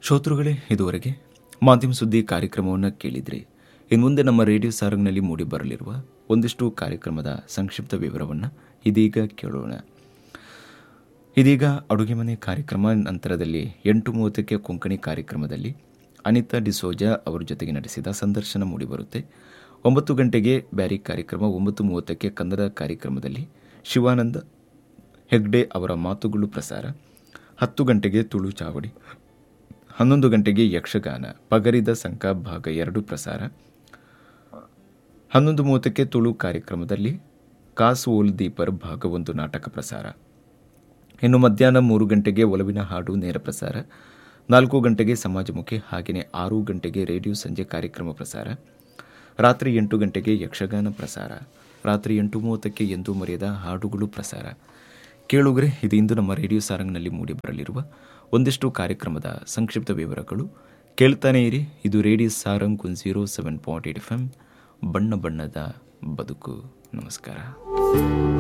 ಶ್ರೋತೃಗಳೇ ಇದುವರೆಗೆ ಮಾಧ್ಯಮ ಸುದ್ದಿ ಕಾರ್ಯಕ್ರಮವನ್ನು ಕೇಳಿದ್ರಿ ಇನ್ನು ಮುಂದೆ ನಮ್ಮ ರೇಡಿಯೋ ಸಾರಂಗ್ನಲ್ಲಿ ಮೂಡಿ ಬರಲಿರುವ ಒಂದಿಷ್ಟು ಕಾರ್ಯಕ್ರಮದ ಸಂಕ್ಷಿಪ್ತ ವಿವರವನ್ನು ಇದೀಗ ಕೇಳೋಣ ಇದೀಗ ಅಡುಗೆ ಮನೆ ಕಾರ್ಯಕ್ರಮ ನಂತರದಲ್ಲಿ ಎಂಟು ಮೂವತ್ತಕ್ಕೆ ಕೊಂಕಣಿ ಕಾರ್ಯಕ್ರಮದಲ್ಲಿ ಅನಿತಾ ಡಿಸೋಜಾ ಅವರ ಜೊತೆಗೆ ನಡೆಸಿದ ಸಂದರ್ಶನ ಮೂಡಿಬರುತ್ತೆ ಒಂಬತ್ತು ಗಂಟೆಗೆ ಬ್ಯಾರಿ ಕಾರ್ಯಕ್ರಮ ಒಂಬತ್ತು ಮೂವತ್ತಕ್ಕೆ ಕನ್ನಡ ಕಾರ್ಯಕ್ರಮದಲ್ಲಿ ಶಿವಾನಂದ ಹೆಗ್ಡೆ ಅವರ ಮಾತುಗಳು ಪ್ರಸಾರ ಹತ್ತು ಗಂಟೆಗೆ ತುಳು ಚಾವಡಿ ಹನ್ನೊಂದು ಗಂಟೆಗೆ ಯಕ್ಷಗಾನ ಪಗರಿದ ಸಂಕ ಭಾಗ ಎರಡು ಪ್ರಸಾರ ಹನ್ನೊಂದು ಮೂವತ್ತಕ್ಕೆ ತುಳು ಕಾರ್ಯಕ್ರಮದಲ್ಲಿ ಕಾಸು ಓಲ್ ದೀಪರ್ ಭಾಗ ಒಂದು ನಾಟಕ ಪ್ರಸಾರ ಇನ್ನು ಮಧ್ಯಾಹ್ನ ಮೂರು ಗಂಟೆಗೆ ಒಲವಿನ ಹಾಡು ನೇರ ಪ್ರಸಾರ ನಾಲ್ಕು ಗಂಟೆಗೆ ಸಮಾಜಮುಖಿ ಹಾಗೆಯೇ ಆರು ಗಂಟೆಗೆ ರೇಡಿಯೋ ಸಂಜೆ ಕಾರ್ಯಕ್ರಮ ಪ್ರಸಾರ ರಾತ್ರಿ ಎಂಟು ಗಂಟೆಗೆ ಯಕ್ಷಗಾನ ಪ್ರಸಾರ ರಾತ್ರಿ ಎಂಟು ಮೂವತ್ತಕ್ಕೆ ಎಂದೂ ಮರೆಯದ ಹಾಡುಗಳು ಪ್ರಸಾರ ಕೇಳುಗರೆ ಇದು ಇಂದು ನಮ್ಮ ರೇಡಿಯೋ ಸಾರಂಗ್ನಲ್ಲಿ ಮೂಡಿ ಬರಲಿರುವ ಒಂದಿಷ್ಟು ಕಾರ್ಯಕ್ರಮದ ಸಂಕ್ಷಿಪ್ತ ವಿವರಗಳು ಕೇಳ್ತಾನೆ ಇರಿ ಇದು radio Sarang one zero seven point eight F M ಬಣ್ಣ ಬಣ್ಣದ ಬದುಕು ನಮಸ್ಕಾರ